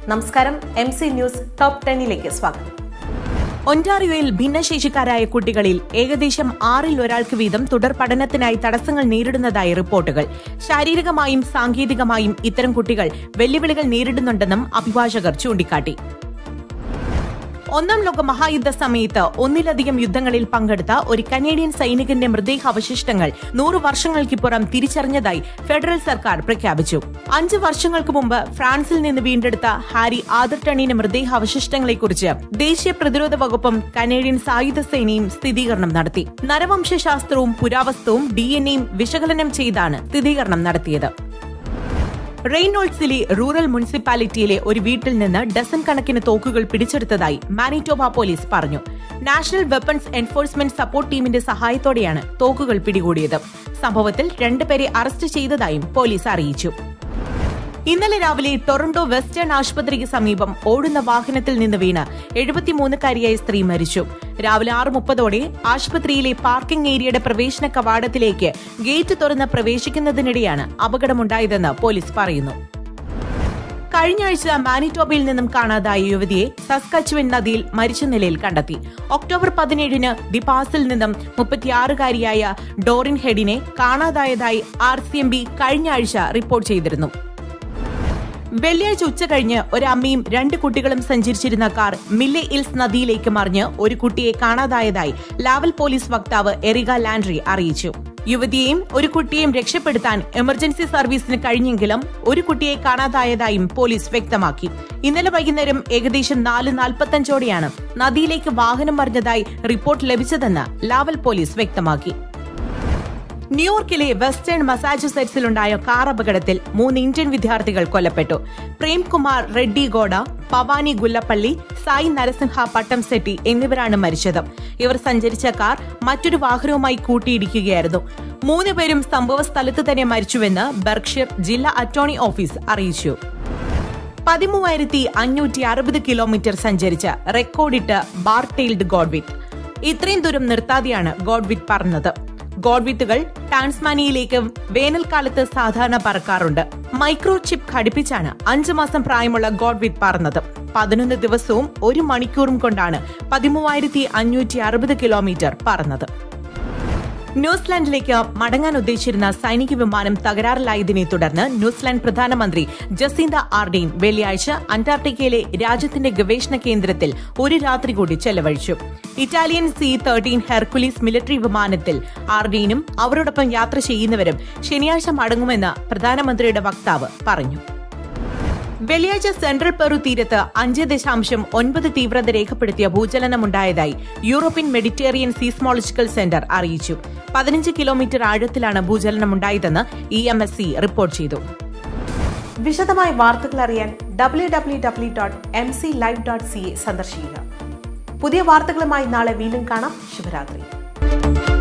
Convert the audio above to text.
നമസ്കാരം M C news top ടെന്നിലേക്ക് സ്വാഗതം ഒന്റാറിയോയിൽ ഭിന്നശേഷിക്കാരായ കുട്ടികളിൽ ഏകദേശം ആറിൽ ഒരാൾക്ക് വീതം തുടർ പഠനത്തിനായി തടസ്സങ്ങൾ നേരിടുന്നതായി റിപ്പോർട്ടുകൾ ശാരീരികമായും സാങ്കേതികമായും ഇത്തരം കുട്ടികൾ വെല്ലുവിളികൾ നേരിടുന്നുണ്ടെന്നും അഭിഭാഷകർ ചൂണ്ടിക്കാട്ടി ഒന്നാം ലോക മഹായുദ്ധ സമയത്ത് ഒന്നിലധികം യുദ്ധങ്ങളിൽ പങ്കെടുത്ത ഒരു കനേഡിയൻ സൈനികന്റെ മൃതദേഹാവശിഷ്ടങ്ങൾ നൂറ് വർഷങ്ങൾക്കിപ്പുറം തിരിച്ചറിഞ്ഞതായി ഫെഡറൽ സർക്കാർ പ്രഖ്യാപിച്ചു അഞ്ച് വർഷങ്ങൾക്ക് മുമ്പ് ഫ്രാൻസിൽ നിന്ന് വീണ്ടെടുത്ത ഹാരി ആദർടണിന്റെ മൃതദേഹാവശിഷ്ടങ്ങളെക്കുറിച്ച് ദേശീയ പ്രതിരോധ വകുപ്പും കനേഡിയൻ സായുധ സേനയും സ്ഥിരീകരണം നടത്തി നരവംശാസ്ത്രവും പുരാവസ്തുവും ഡി എൻ എയും വിശകലനം ചെയ്താണ് സ്ഥിരീകരണം നടത്തിയത് റെയ്നോൾഡ്സിലെ റൂറൽ മുനിസിപ്പാലിറ്റിയിലെ ഒരു വീട്ടിൽ നിന്ന് ഡസൻ കണക്കിന് തോക്കുകൾ പിടിച്ചെടുത്തതായി മാനിറ്റോബ പോലീസ് പറഞ്ഞു നാഷണൽ വെപ്പൺസ് എൻഫോഴ്സ്മെന്റ് സപ്പോർട്ട് ടീമിന്റെ സഹായത്തോടെയാണ് തോക്കുകൾ പിടികൂടിയത് സംഭവത്തിൽ രണ്ടുപേരെ അറസ്റ്റ് ചെയ്തതായും പോലീസ് അറിയിച്ചു ഇന്നലെ രാവിലെ ടൊറന്റോ വെസ്റ്റേൺ ആശുപത്രിക്ക് സമീപം ഓടുന്ന വാഹനത്തിൽ നിന്ന് വീണ് എഴുപത്തിമൂന്നുകാരിയായ സ്ത്രീ മരിച്ചു രാവിലെ ആറ് മുപ്പതോടെ ആശുപത്രിയിലെ പാർക്കിംഗ് ഏരിയയുടെ പ്രവേശന കവാടത്തിലേക്ക് ഗേറ്റ് തുറന്ന് പ്രവേശിക്കുന്നതിനിടെയാണ് അപകടമുണ്ടായതെന്ന് പോലീസ് പറയുന്നു കഴിഞ്ഞ ആഴ്ച മാനിറ്റോബയിൽ നിന്നും കാണാതായ യുവതിയെ സസ്കച്ചുവൻ നദിയിൽ മരിച്ച നിലയിൽ കണ്ടെത്തി ഒക്ടോബർ പതിനേഴിന് ദിപാസിൽ നിന്നും മുപ്പത്തിയാറുകാരിയായ ഡോറിൻ ഹെഡിനെ കാണാതായതായി ആർ സി എം ബി കഴിഞ്ഞ ആഴ്ച റിപ്പോർട്ട് ചെയ്തിരുന്നു വെള്ളിയാഴ്ച ഉച്ചകഴിഞ്ഞ് ഒരു അമ്മയും രണ്ട് കുട്ടികളും സഞ്ചരിച്ചിരുന്ന കാർ മില്ലെ ഇൽസ് നദിയിലേക്ക് മറിഞ്ഞ് ഒരു കുട്ടിയെ കാണാതായതായി ലാവൽ പോലീസ് വക്താവ് എറിക ലാൻഡ്രി അറിയിച്ചു യുവതിയെയും ഒരു കുട്ടിയെയും രക്ഷപ്പെടുത്താൻ എമർജൻസി സർവീസിന് കഴിഞ്ഞെങ്കിലും ഒരു കുട്ടിയെ കാണാതായതായും പോലീസ് വ്യക്തമാക്കി ഇന്നലെ വൈകുന്നേരം ഏകദേശം നാല് നാൽപ്പത്തഞ്ചോടെയാണ് നദിയിലേക്ക് വാഹനം മറിഞ്ഞതായി റിപ്പോർട്ട് ലഭിച്ചതെന്ന് ലാവൽ പോലീസ് വ്യക്തമാക്കി ന്യൂയോർക്കിലെ വെസ്റ്റേൺ മസാച്ചുസെറ്റ്സിലുണ്ടായ കാർ അപകടത്തിൽ മൂന്ന് ഇന്ത്യൻ വിദ്യാർത്ഥികൾ കൊല്ലപ്പെട്ടു പ്രേംകുമാർ റെഡ്ഡി ഗോഡ പവാനി ഗുല്ലപ്പള്ളി സായി നരസിംഹ പട്ടംസെട്ടി എന്നിവരാണ് മരിച്ചത് ഇവർ സഞ്ചരിച്ച കാർ മറ്റൊരു വാഹനവുമായി കൂട്ടിയിടിക്കുകയായിരുന്നു മൂന്നുപേരും സംഭവ സ്ഥലത്ത് തന്നെ മരിച്ചുവെന്ന് ബർക്ഷിർ ജില്ലാ അറ്റോർണി ഓഫീസ് അറിയിച്ചു പതിമൂവായിരത്തി അഞ്ഞൂറ്റി അറുപത് കിലോമീറ്റർ സഞ്ചരിച്ച് റെക്കോർഡിട്ട് ബാർടെയിൽഡ് ഗോഡ്വിറ്റ് ഇത്രയും ദൂരം നിർത്താതെയാണ് ഗോഡ്വിറ്റ് പറന്നത് ഗോഡ്വിത്തുകൾ ടാൻസ്മാനിയയിലേക്ക് വേനൽക്കാലത്ത് സാധാരണ പറക്കാറുണ്ട് മൈക്രോ ചിപ്പ് ഘടിപ്പിച്ചാണ് അഞ്ചു മാസം പ്രായമുള്ള ഗോഡ്വിറ്റ് പറന്നത് പതിനൊന്ന് ദിവസവും ഒരു മണിക്കൂറും കൊണ്ടാണ് പതിമൂവായിരത്തി അഞ്ഞൂറ്റി അറുപത് കിലോമീറ്റർ പറന്നത് ന്യൂസിലാൻഡിലേക്ക് മടങ്ങാൻ ഉദ്ദേശിച്ചിരുന്ന സൈനിക വിമാനം തകരാറിലായതിനെ തുടർന്ന് ന്യൂസിലാൻഡ് പ്രധാനമന്ത്രി ജസീന്ത ആർഡെയിൻ വെള്ളിയാഴ്ച അന്റാർട്ടിക്കയിലെ രാജ്യത്തിന്റെ ഗവേഷണ കേന്ദ്രത്തിൽ ഒരു രാത്രി കൂടി ചെലവഴിച്ചു Italian C thirteen Hercules military വിമാനത്തിൽ ആർഡീനും അവരോടൊപ്പം യാത്ര ചെയ്യുന്നവരും ശനിയാഴ്ച മടങ്ങുമെന്ന് പ്രധാനമന്ത്രിയുടെ വക്താവ് പറഞ്ഞു വെള്ളിയാഴ്ച സെൻട്രൽ പെറു തീരത്ത് അഞ്ച് ദശാംശം ഒൻപത് തീവ്രത രേഖപ്പെടുത്തിയ ഭൂചലനമുണ്ടായതായി യൂറോപ്യൻ മെഡിറ്റേറിയൻ സീസ്മോളജിക്കൽ സെന്റർ അറിയിച്ചു പതിനഞ്ച് കിലോമീറ്റർ ആഴത്തിലാണ് ഭൂചലനമുണ്ടായതെന്ന് E M S C report ചെയ്തു വിശദമായ വാർത്തകൾ അറിയാൻ W W W dot M C live dot C A സന്ദർശിക്കുക പുതിയ വാർത്തകളുമായി നാളെ വീണ്ടും കാണാം ശുഭരാത്രി